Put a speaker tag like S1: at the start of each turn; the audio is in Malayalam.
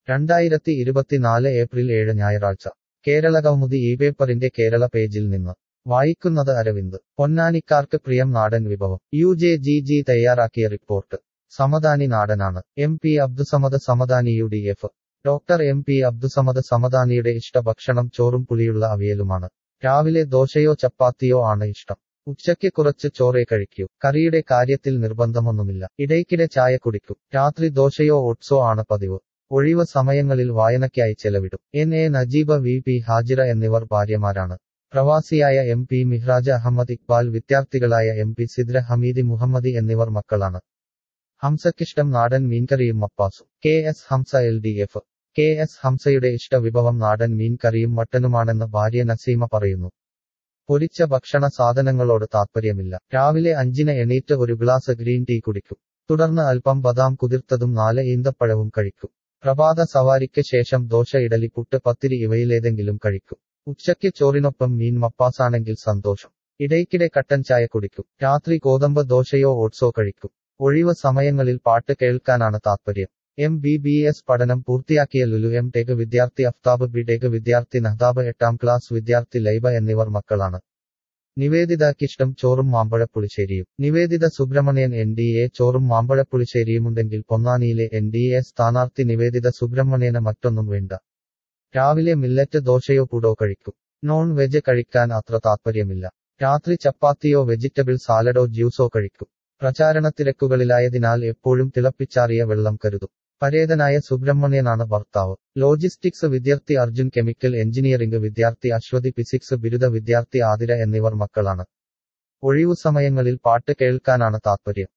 S1: രണ്ടായിരത്തി ഇരുപത്തിനാല് ഏപ്രിൽ ഏഴ് ഞായറാഴ്ച കേരളകൗമുദി ഈ പേപ്പറിന്റെ കേരള പേജിൽ നിന്ന് വായിക്കുന്നത് അരവിന്ദ് പൊന്നാനിക്കാർക്ക് പ്രിയം നാടൻ വിഭവം യു ജെ ജി ജി തയ്യാറാക്കിയ റിപ്പോർട്ട് സമദാനി നാടനാണ് M P Abdussamad Samadani U D F doctor M P Abdussamad സമദാനിയുടെ ഇഷ്ടഭക്ഷണം ചോറും പുളിയുള്ള അവിയലുമാണ് രാവിലെ ദോശയോ ചപ്പാത്തിയോ ആണ് ഇഷ്ടം ഉച്ചയ്ക്ക് കുറച്ച് ചോറേ കഴിക്കൂ കറിയുടെ കാര്യത്തിൽ നിർബന്ധമൊന്നുമില്ല ഇടയ്ക്കിടെ ചായ കുടിക്കും രാത്രി ദോശയോ ഓട്സോ ആണ് പതിവ് ഒഴിവ് സമയങ്ങളിൽ വായനയ്ക്കായി ചെലവിടും N A Najeeba V P Hajira എന്നിവർ ഭാര്യമാരാണ് പ്രവാസിയായ എം പി മിഹ്റാജ അഹമ്മദ് ഇക്ബാൽ വിദ്യാർത്ഥികളായ എം പി സിദ്ര ഹമീദി മുഹമ്മദി എന്നിവർ മക്കളാണ് ഹംസക്കിഷ്ടം നാടൻ മീൻകറിയും മപ്പാസും K S Hamza L D F K S ഹംസയുടെ ഇഷ്ട വിഭവം നാടൻ മീൻകറിയും മട്ടനുമാണെന്ന് ഭാര്യ നസീമ പറയുന്നു പൊരിച്ച ഭക്ഷണ സാധനങ്ങളോട് താത്പര്യമില്ല രാവിലെ അഞ്ചിന് എണീറ്റ് ഒരു ഗ്ലാസ് ഗ്രീൻ ടീ കുടിക്കും തുടർന്ന് അല്പം ബദാം കുതിർത്തതും നാല് ഈന്തപ്പഴവും കഴിക്കും പ്രഭാത സവാരിക്ക് ശേഷം ദോശ ഇഡലി പുട്ട് പത്തിരി ഇവയിലേതെങ്കിലും കഴിക്കും ഉച്ചയ്ക്ക് ചോറിനൊപ്പം മീൻ മപ്പാസാണെങ്കിൽ സന്തോഷം ഇടയ്ക്കിടെ കട്ടൻ ചായ കുടിക്കും രാത്രി ഗോതമ്പ് ദോശയോ ഓട്സോ കഴിക്കും ഒഴിവ് സമയങ്ങളിൽ പാട്ട് കേൾക്കാനാണ് താത്പര്യം എം ബി ബി എസ് പഠനം പൂർത്തിയാക്കിയ ലുലു എം ടെക് വിദ്യാർത്ഥി അഫ്താബ് ബി ടെക് വിദ്യാർത്ഥി നഹ്താബ് എട്ടാം ക്ലാസ് വിദ്യാർത്ഥി ലൈബ എന്നിവർ മക്കളാണ് നിവേദിതക്കിഷ്ടം ചോറും മാമ്പഴപ്പുളിശ്ശേരിയും Niveditha Subramanian N D A ചോറും മാമ്പഴപ്പുളിശ്ശേരിയുമുണ്ടെങ്കിൽ പൊന്നാനിയിലെ എൻ ഡി എ സ്ഥാനാർത്ഥി നിവേദിത സുബ്രഹ്മണ്യന് മറ്റൊന്നും വേണ്ട രാവിലെ മില്ലറ്റ് ദോശയോ പുടോ കഴിക്കും നോൺ വെജ് കഴിക്കാൻ അത്ര താത്പര്യമില്ല രാത്രി ചപ്പാത്തിയോ വെജിറ്റബിൾ സാലഡോ ജ്യൂസോ കഴിക്കും പ്രചാരണ തിരക്കുകളിലായതിനാൽ എപ്പോഴും തിളപ്പിച്ചാറിയ വെള്ളം കരുതും പരേതനായ സുബ്രഹ്മണ്യനാണ് ഭർത്താവ് ലോജിസ്റ്റിക്സ് വിദ്യാർത്ഥി അർജുൻ കെമിക്കൽ എഞ്ചിനീയറിംഗ് വിദ്യാർത്ഥി അശ്വതി ഫിസിക്സ് ബിരുദ വിദ്യാർത്ഥി ആതിര എന്നിവർ മക്കളാണ് ഒഴിവു സമയങ്ങളിൽ പാട്ട് കേൾക്കാനാണ് താത്പര്യം